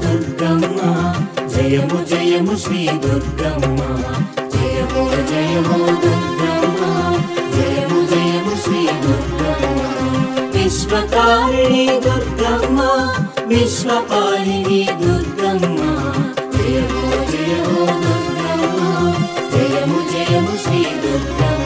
దుర్గమ్మ జయము జయము శ్రీ దుర్గమ్మ జయము జయము దుర్గమ్మ జయము జయము శ్రీ దుర్గమ్మ విశ్వకారిణి దుర్గమ్మ విశ్వపాలిని దుర్గమ్మ జయము జయము దుర్గమ్మ జయము జయము శ్రీ దుర్గమ్మ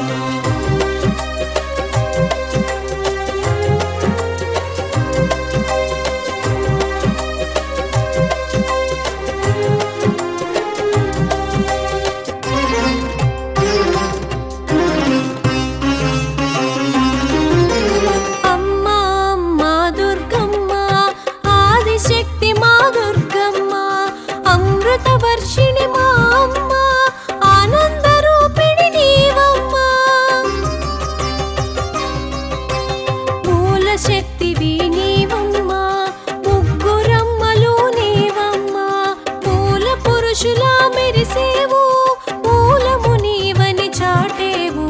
అమ్మా అమ్మా దుర్గమ్మ ఆదిశక్తి మా దుర్గమ్మ అమృత వర్షిణి మా అమ్మ ఆనంద రూపిణి నీవమ్మ మూల శక్తివి నీవమ్మ ముగ్గురమ్మలు నీవమ్మ మూల పురుషుల మెరిసేవు మూలము నీవని చాటేవు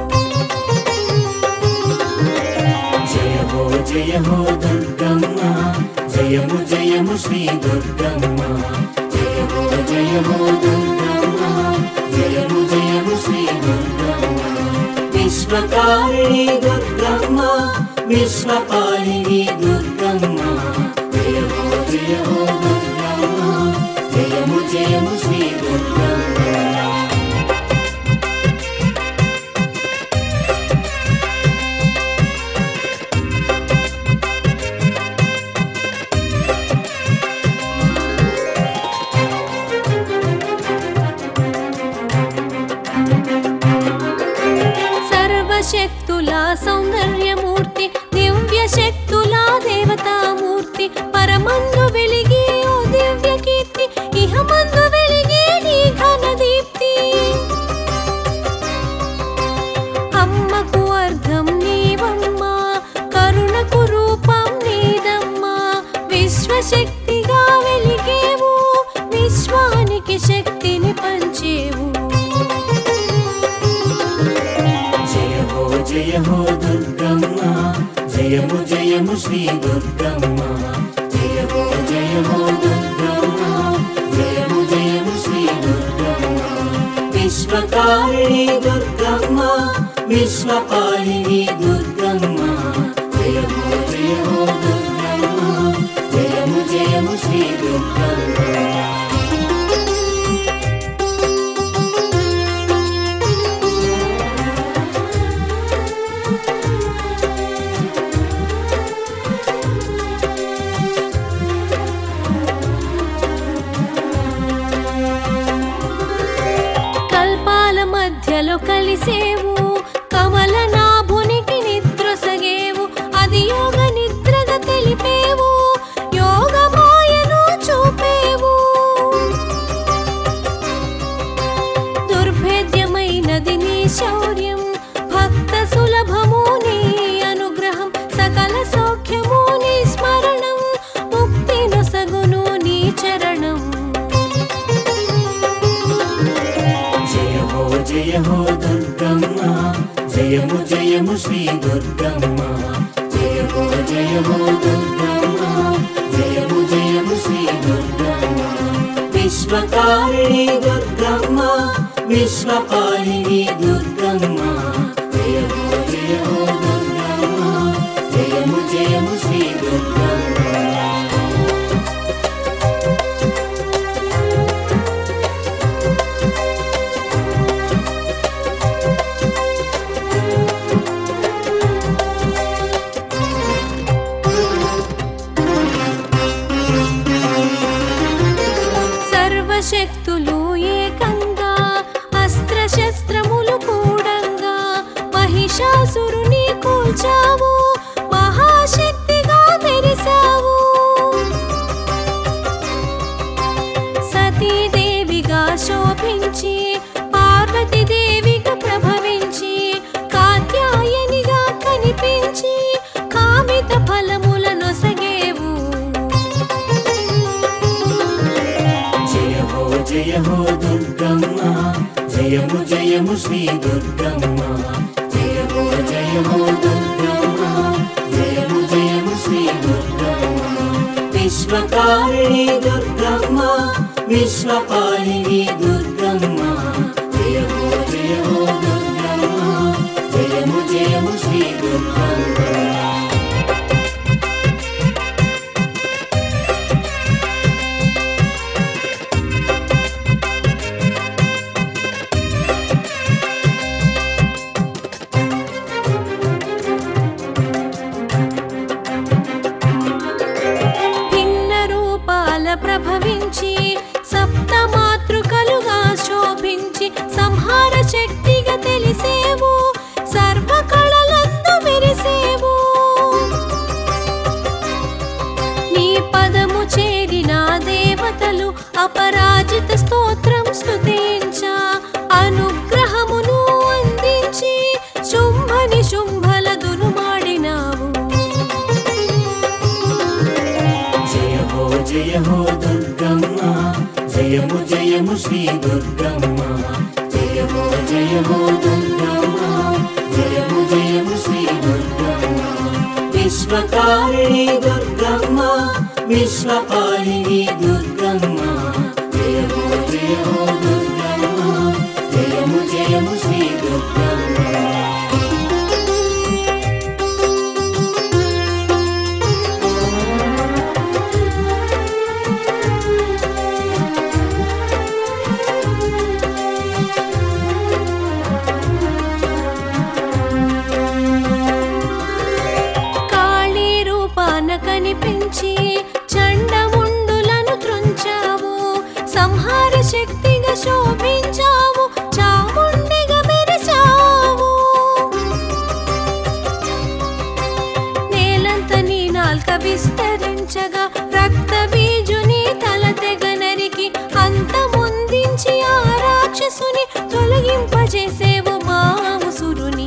జయ హో జయ హో దుర్గమ్మ జయము జయము శ్రీ దుర్గమ్మ జయ హో జయ హో దుర్గమ్మ జయము జయము శ్రీ దుర్గమ్మ విశ్వకారిణి దుర్గమ్మ విశ్వపాలిని దుర్గమ్మ జయ హో జయ హో దుర్గమ్మ జయము జయము శ్రీ దుర్గమ్మ సర్వశక్తుల సౌందర్యమూర్తి దివ్య శక్తుల దేవతామూర్తి పరమందు వెలిగి ఓ దివ్య కీర్తి ఇహమందు వెలిగి నీ ఘన దీప్తి అమ్మకు అర్థం నీవమ్మ కరుణకు రూపం నీదమ్మా విశ్వశక్తిగా వెలిగేవు విశ్వానికి శక్తిని పంచేవు జయ హో జయ హో దుర్గమ్మ జయము జయము శ్రీ దుర్గమ్మ జయ హో జయ హో దుర్గమ్మ జయము జయము శ్రీ దుర్గమ్మ విశ్వకారిణి దుర్గమ్మ విశ్వపాలిని దుర్గమ్మ జయ హో జయ హో దుర్గమ్మ జయము జయము శ్రీ దుర్గమ్మ కల్పాల మధ్యలో కలిసేవు కమల నాభునికి నిద్రసగేవు అది యోగ నిద్రగా తెలిపేవు యోగ మాయను చూపేవు దుర్భేద్యమైనది నీ శౌర్యం భక్త సులభము నీ అనుగ్రహం సకల సౌఖ్యము నీ స్మరణం ముక్తి నొసగును నీ చరణం జయ హో జయ హో దుర్గమ్మ జయము జయము శ్రీ దుర్గమ్మ జయ హో జయ హో దుర్గమ్మ జయము జయము శ్రీ దుర్గమ్మ విశ్వకారిణి దుర్గమ్మ విశ్వపాలిని దుర్గమ్మ జయ హో జయ హో దుర్గమ్మ జయము జయము శ్రీ దుర్గమ్మ సర్వశక్తులు ఏకంగా అస్త్రశస్త్రములు కూడంగా మహిషాసురుని కూల్చావు మహాశక్తిగా మెరిసావు సతీదేవిగా శోభించి పార్వతీదేవిగా ప్రభవించి కాత్యాయనిగా కనిపించి కామిత ఫలములను సగేవు జయ హో జయ హో దుర్గమ్మ జయము జయము శ్రీ దుర్గమ్మ జయ హో జయ హో దుర్గమ్మ జయము జయము శ్రీ దుర్గమ్మ విశ్వకారిణి దుర్గమ్మ విశ్వపాలిని దుర్గమ్మ జయము జయము దుర్గమ్మ జయము జయము శ్రీ దుర్గమ్మ భిన్న రూపాల ప్రభవించి సప్త మాతృకలుగా శోభించి సంహార శక్తిగా తెలిసేవు సర్వ కళలందు మెరిసేవు నీ పదము చేరిన దేవతలు అపరాజిత స్తోత్రం స్తుతించా అనుగ్రహమును అందించి శుంభని శుంభల దునుమాడినావు జయ హో జయ హో దుర్గమ్మ జయము జయము శ్రీ దుర్గమ్మ జయ హో జయ హో దుర్గమ్మ జయము జయము శ్రీ దుర్గమ్మ విశ్వకారిణి దుర్గమ్మ విశ్వపాలిని దుర్గమ్మ జయ హో జయ హో దుర్గమ్మ జయము జయము శ్రీ దుర్గమ్మ కాళీ రూపాన కనిపించి చండముండులను త్రుంచావు సంహార శక్తిగా శోభించావు చాముండిగా మెరిచావు నేలంత నీ నాల్క విస్తరించగా రక్త బీజుని తల తెగ నరికి అంతమొందించి ఆ రాక్షసుని తొలగింపజేసేవు మాముసురుని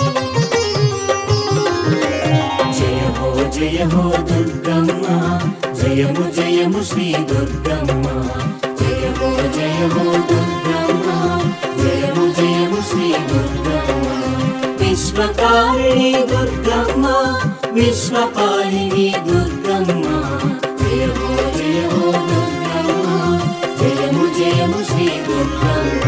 జయ హో జయ హో దుర్గమ్మ జయము జయము శ్రీ దుర్గమ్మ జయ హో జయ హో దుర్గమ్మ జయము జయము శ్రీ దుర్గమ్మ విశ్వకారిణి దుర్గమ్మ విశ్వపాలిని దుర్గమ్మ జయ హో జయ హో దుర్గమ్మ జయము జయము శ్రీ దుర్గమ్మ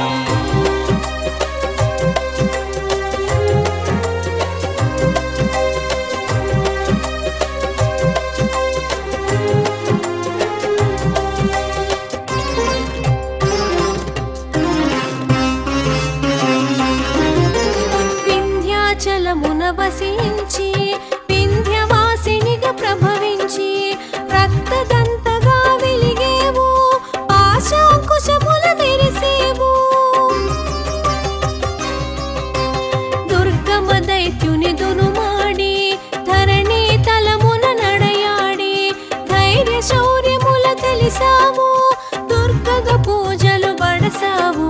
వింధ్యాచలమున వసించి వింధ్యవాసినిగా ప్రభవించి రక్తదంతగా వెలిగేవు పాశాంకుశముల మెరిసేవు దుర్గమ దైత్యుని దునుమాడి ధరణి తలమున నడయాడి ధైర్య శౌర్యముల తెలిసావు దుర్గగ పూజలు బడసావు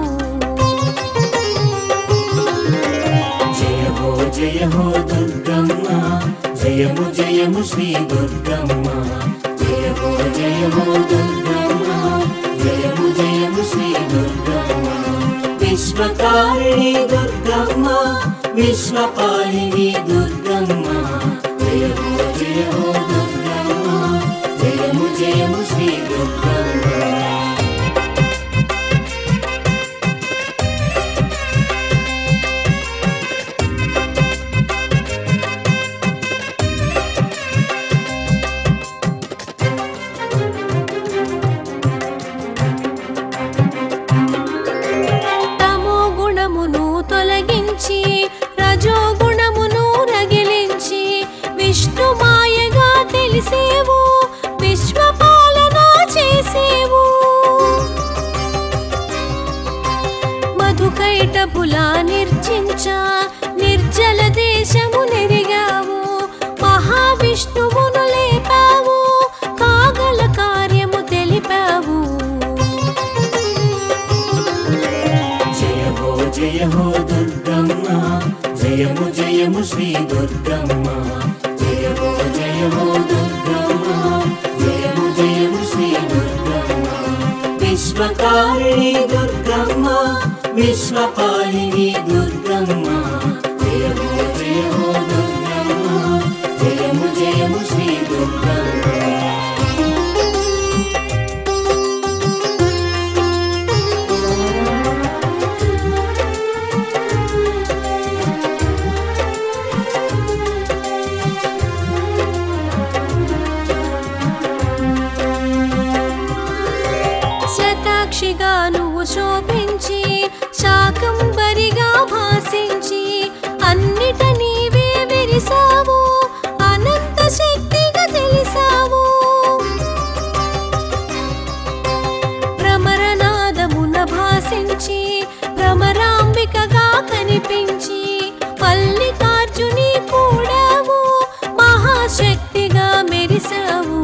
జయ హో జయ హో దుర్గమ్మ జయము జయము శ్రీ దుర్గమ్మ జయ హో జయ హో దుర్గమ్మ జయము జయము శ్రీ దుర్గమ్మ విశ్వకారిణి దుర్గమ్మ విశ్వపాలిని దుర్గమ్మ జయ హో జయ హో దుర్గమ్మ జయము జయము శ్రీ దుర్గమ్మ తమో గుణమును తొలగించి రజో గుణమును రగిలించి విష్ణు మాయగా తెలిసేవు విశ్వపాలన చేసేవు మధుకైటపులా నిర్చించ నిర్జల దేశము నెరిగావు మహావిష్ణువును లేపావు కాగల కార్యము తెలిపావు జయ హో జయ హో దుర్గమ్మ జయము జయము శ్రీ దుర్గమ్మ జయ హో జయ హో దుర్గమ్మ జయము జయము శ్రీ దుర్గమ్మ విశ్వకారిణి దుర్గమ్మ విశ్వపాలిని దుర్గమ్మ జయ హో జయ హో దుర్గమ్మ జయము జయము శ్రీ దుర్గమ్మ సాక్షిగా నువ్వు శోభించి శాకంబరిగా భాసించి అన్నిట నీవే విరిసావు అనంత శక్తిగా తెలిసావు భ్రమరనాదమున భాసించి భ్రమరాంబికగా కనిపించి మల్లికార్జుని కూడావు మహాశక్తిగా మెరిసావు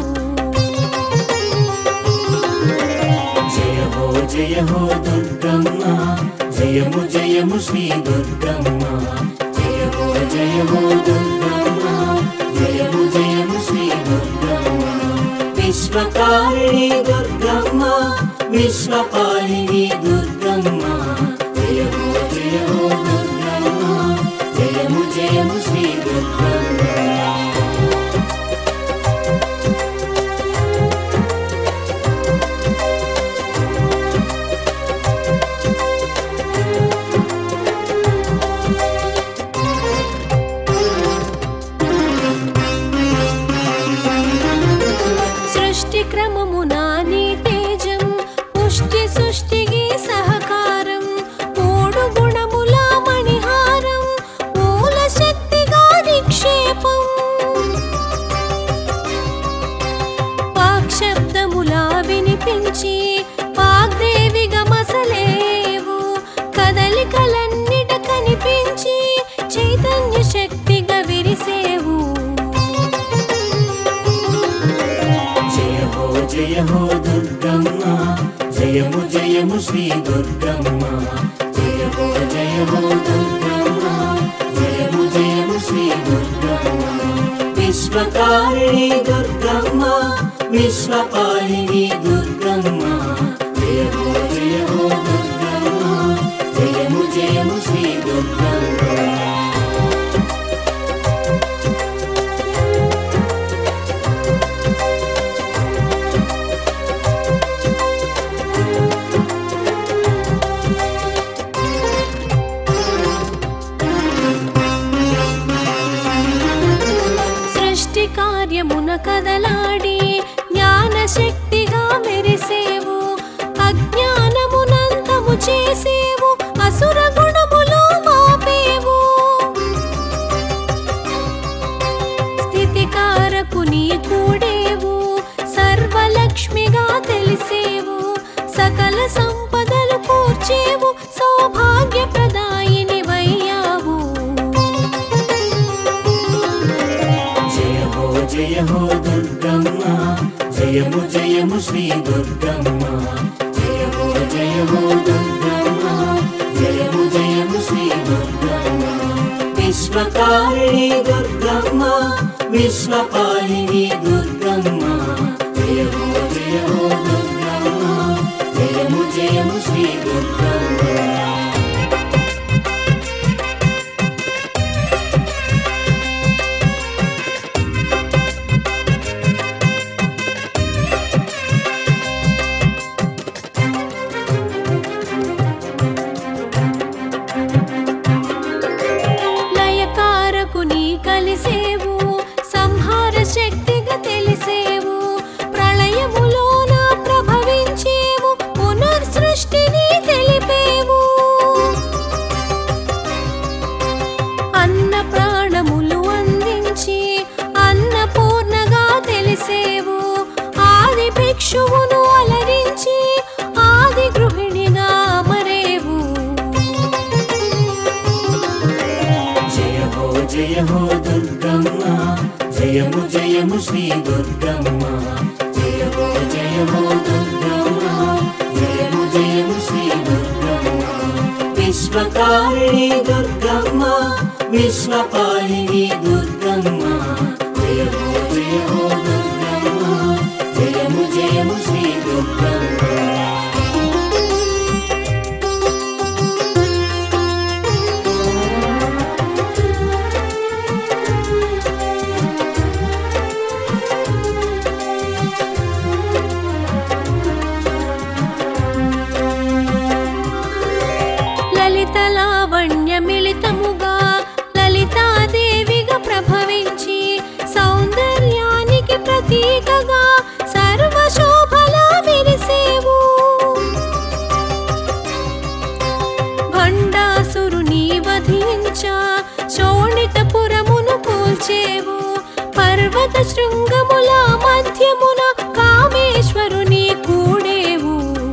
జయ హో జయ హో దుర్గమ్మ జయము జయము శ్రీ దుర్గమ్మ జయ హో జయ హో దుర్గమ్మ జయము జయము శ్రీ దుర్గమ్మ విశ్వకారిణి దుర్గమ్మ విశ్వపాలిని దుర్గమ్మ జయ హో జయ హో దుర్గమ్మ జయము జయము శ్రీ దుర్గమ్మ సృష్టి క్రమమున నీ తేజం పుష్టి సృష్టికి సహకారం మూడు గుణముల మణిహారం మూల శక్తిగా నిక్షేపం వాక్శబ్దములా వినిపించి వాగ్దేవిగా మసలేవు కదలికలన్నిట కనిపించి చైతన్య శక్తిగా విరిసేవు జయ హో జయ హో దుర్గమ్మ జయము జయము శ్రీ దుర్గమ్మ జయ హో జయ హో దుర్గమ్మ జయము జయము శ్రీ దుర్గమ్మ విశ్వకారిణి దుర్గమ్మ విశ్వపాలిని దుర్గమ్మ జయ హో జయ హో దుర్గమ్మ జయము జయము శ్రీ దుర్గమ్మ సృష్టి కార్యమున కదలాడి జ్ఞాన శక్తిగా మెరిసేవు అజ్ఞానమునంతము చేసేవు అసుర గుణములు మాపేవు స్థితికారకు నీ కూడేవు సర్వలక్ష్మిగా తెలిసేవు సకల సంపదలు కూర్చేవు సౌభాగ్య ప్రదాయిని వయ్యావు జయ హో జయ హో దుర్గమ్మ జయము జయము శ్రీ దుర్గమ్మ జయ హో జయ హో దుర్గమ్మ జయము జయము శ్రీ దుర్గమ్మ విశ్వకారిణి దుర్గమ్మ విశ్వపాలిని దుర్గమ్మ జయ హో జయ హో దుర్గమ్మ జయము జయము శ్రీ దుర్గమ్మ లయకారకు నీ కలిసేవు సంహార శక్తిగా తెలిసేవు ప్రళయములోన ప్రభవించేవు పునర్సృష్టిని తెలిపేవు అన్న ప్రాణములు అందించి అన్నపూర్ణగా తెలిసేవు ఆది భిక్షువును అలరించి ఆది గృహిణిగా మరేవు జయ హో జయ హో దుర్గమ్మ జయము జయము శ్రీ దుర్గమ్మ జయ హో జయ హో దుర్గమ్మ జయము జయము శ్రీ దుర్గమ్మ విశ్వకారిణి దుర్గమ్మ విశ్వపాలిని దుర్గమ్మ జయ హో జయ హో దుర్గమ్మ జయము జయము శ్రీ దుర్గమ్మ లలిత లావణ్య మిళితముగా లలితాదేవిగా ప్రభవించి సౌందర్యానికి పర్వత శృంగముల మధ్యమున కామేశ్వరుని కూడేవు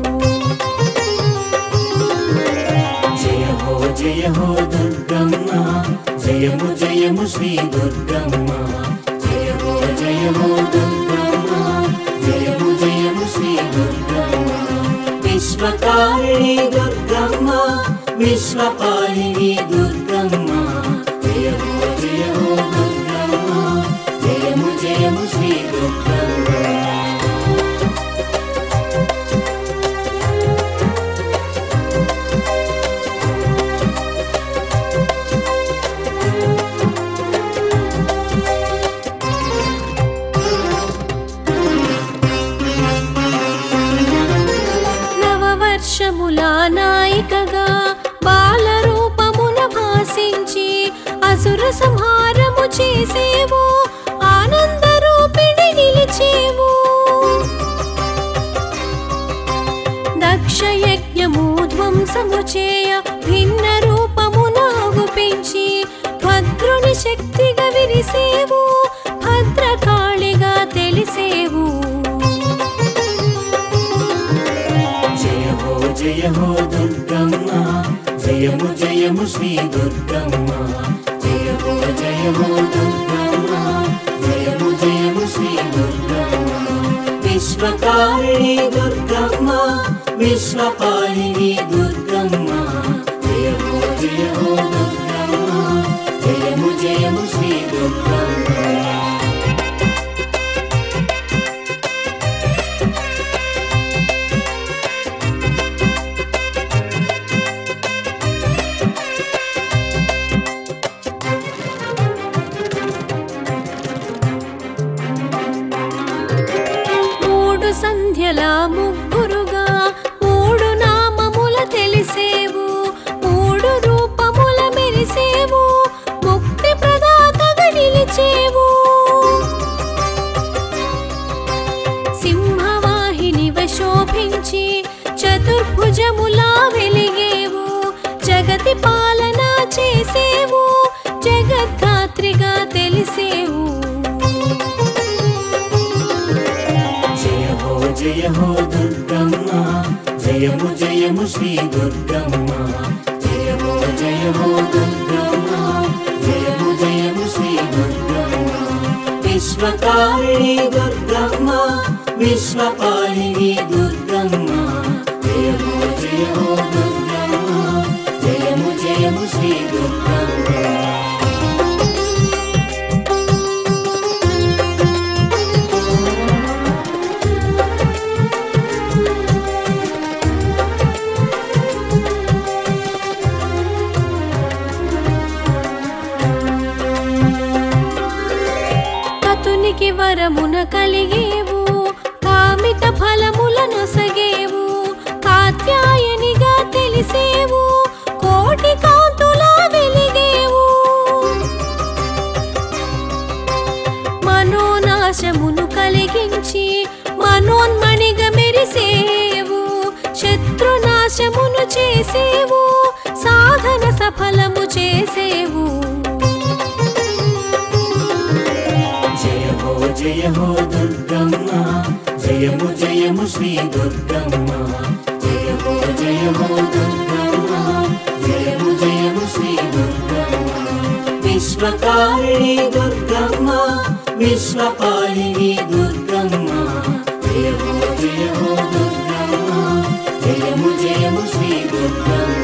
జయ హో జయ హో దుర్గమ్మ జయము జయము శ్రీ దుర్గమ్మ జయ హో జయ హో దుర్గమ్మ జయము జయము శ్రీ దుర్గమ్మ విశ్వకారిణి దుర్గమ్మ విశ్వపాలిని దుర్గమ్మ జయ హో జయ హో దుర్గమ్మ జయము జయము శ్రీ దుర్గమ్మ నవవర్షముల నాయికగా బాలరూపమున భాసించి అసుర సంహారము చేసేవు ఆనంద రూపిణి నిలిచేవు దక్ష యజ్ఞము ధ్వంసము చేయ భిన్న రూపమున గుపించి భద్రుని శక్తిగా విరిసేవు భద్రకాళిగా తెలిసేవు జయ హో జయ హో దుర్గమ్మ జయము జయము శ్రీ దుర్గమ్మ జయ హో జయ హో దుర్గమ్మ జయము జయము శ్రీ దుర్గమ్మ విశ్వకారిణి దుర్గమ్మ విశ్వపాలిని దుర్గమ్మ జయ హో జయ హో దుర్గమ్మ జయము జయము శ్రీ దుర్గమ్మ మూడు సంధ్యల ముగ్గురుగా మూడు నామముల తెలిసేవు మూడు రూపముల మెరిసేవు ముక్తి ప్రదాతగా నిలిచేవు సింహవాహినివ శోభించి చతుర్భుజములా వెలిగేవు జగతి పాలన చేసేవు జగద్ధాత్రిగా తెలిసేవు జయ హో జయ హో దుర్గమ్మ జయము జయము శ్రీ దుర్గమ్మ జయ హో జయ హో దుర్గమ్మ జయము జయము శ్రీ దుర్గమ్మ విశ్వకారిణి దుర్గమ్మ విశ్వపాలిని దుర్గమ్మ జయ హో జయ హో దుర్గమ్మ జయము జయము శ్రీ దుర్గమ్మ కతునికి వరమున కలిగేవు కామిత ఫలముల నొసగేవు కాత్యాయనిగా తెలిసేవు కోటి కాంతులా వెలిగేవు మనోనాశమును కలిగించి మనోన్మణిగా మెరిసేవు శత్రునాశమును చేసేవు సాధన సఫలము చేసేవు జయ హో జయ హో దుర్గమ్మ జయము జయము శ్రీ దుర్గమ్మ జయ హో జయ హో దుర్గమ్మ జయము జయము శ్రీ దుర్గమ్మ విశ్వకారిణి దుర్గమ్మ విశ్వపాలిని దుర్గమ్మ జయ హో జయ హో దుర్గమ్మ జయము జయము శ్రీ దుర్గమ్మ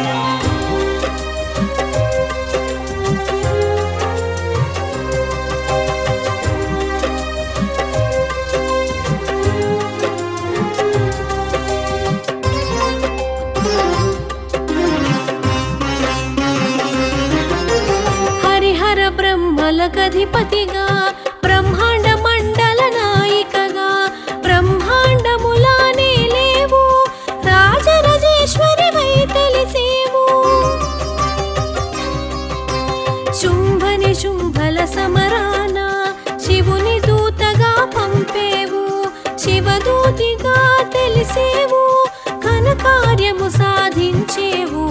హరిహర బ్రహ్మలకధిపతిగా బ్రహ్మాండ మండల నాయికగా బ్రహ్మాండములానే లేవు రాజరాజేశ్వరి వై తెలిసేవు శుంభని శుంభల సమరాన శివుని దూతగా పంపేవు శివదూతిగా తెలిసేవు ఘన కార్యము సాధించేవు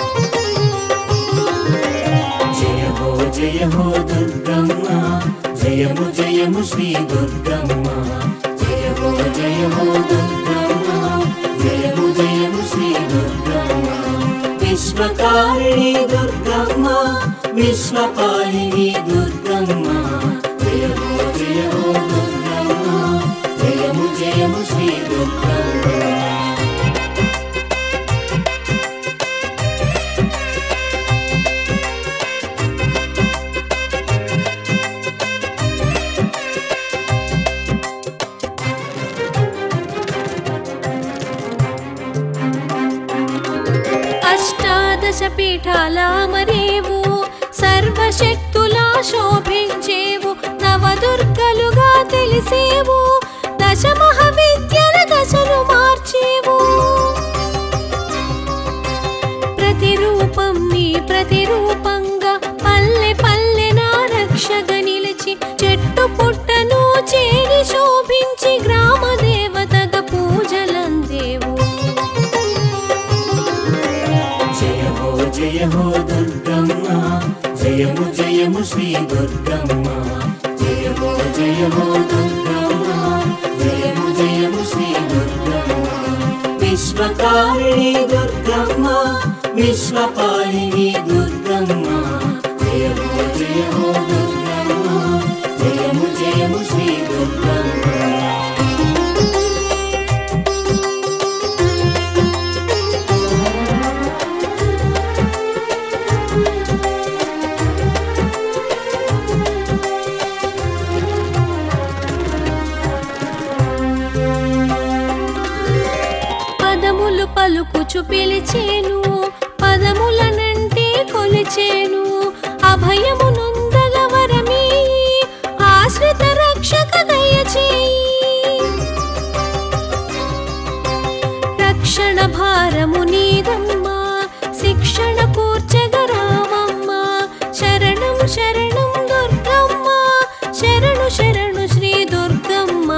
జయ హో జయ హో దుర్గమ్మ జయ జయము జయము శ్రీ దుర్గమ్మ జయమో జయమో దుర్గమ్మ జయము జయము శ్రీ దుర్గమ్మ విశ్వకారిణి దుర్గమ్మ విశ్వపాలిని దుర్గమ్మ జయమో జయమో దుర్గమ్మ జయము జయము శ్రీ దుర్గమ్మ అష్టాదశ పీఠాల మరేవు సర్వశక్తులా శోభించేవు నవదుర్గలుగా తెలిసేవు దశ మహావిద్యల దశను మార్చేవు ప్రతిరూపం నీ ప్రతిరూపంగా పల్లె పల్లె నా రక్షగా నిలిచి చెట్టు పుట్టను చేరి శోభించి గ్రామ దేవతగా పూజలందేవు జయ హో జయ హో దుర్గమ్మ జయము జయము శ్రీ దుర్గమ్మ జయ హో జయ హో దుర్గమ్మ జయము జయము శ్రీ దుర్గమ్మ విశ్వకారిణి దుర్గమ్మ విశ్వపాలిని దుర్గమ్మ జయ హో జయ హో దుర్గమ్మ జయము జయము శ్రీ దుర్గమ్మ పదములు పలుకుచు పిలిచేను పదములనంటే కొలిచేను అభయము నొందగ వరమీ ఆశ్రిత రక్షక దయచేయి రక్షణ భారము నీదమ్మా శిక్షణ కూర్చగ రామమ్మ శరణం శరణం దుర్గమ్మ శరణు శరణు శ్రీ దుర్గమ్మ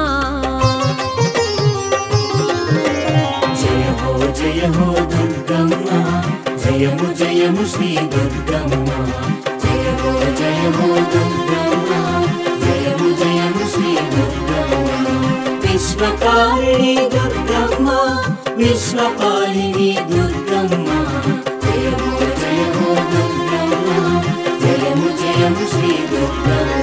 జయ హో జయ హో దుర్గమ్మ జయము జయము శ్రీ దుర్గమ్మ జయ హో జయ హో దుర్గమ్మ జయము జయము శ్రీ దుర్గమ్మ విశ్వకారిణి దుర్గమ్మ విశ్వపాలిని దుర్గమ్మ జయ హో జయ హో దుర్గమ్మ జయము జయము శ్రీ దుర్గమ్మ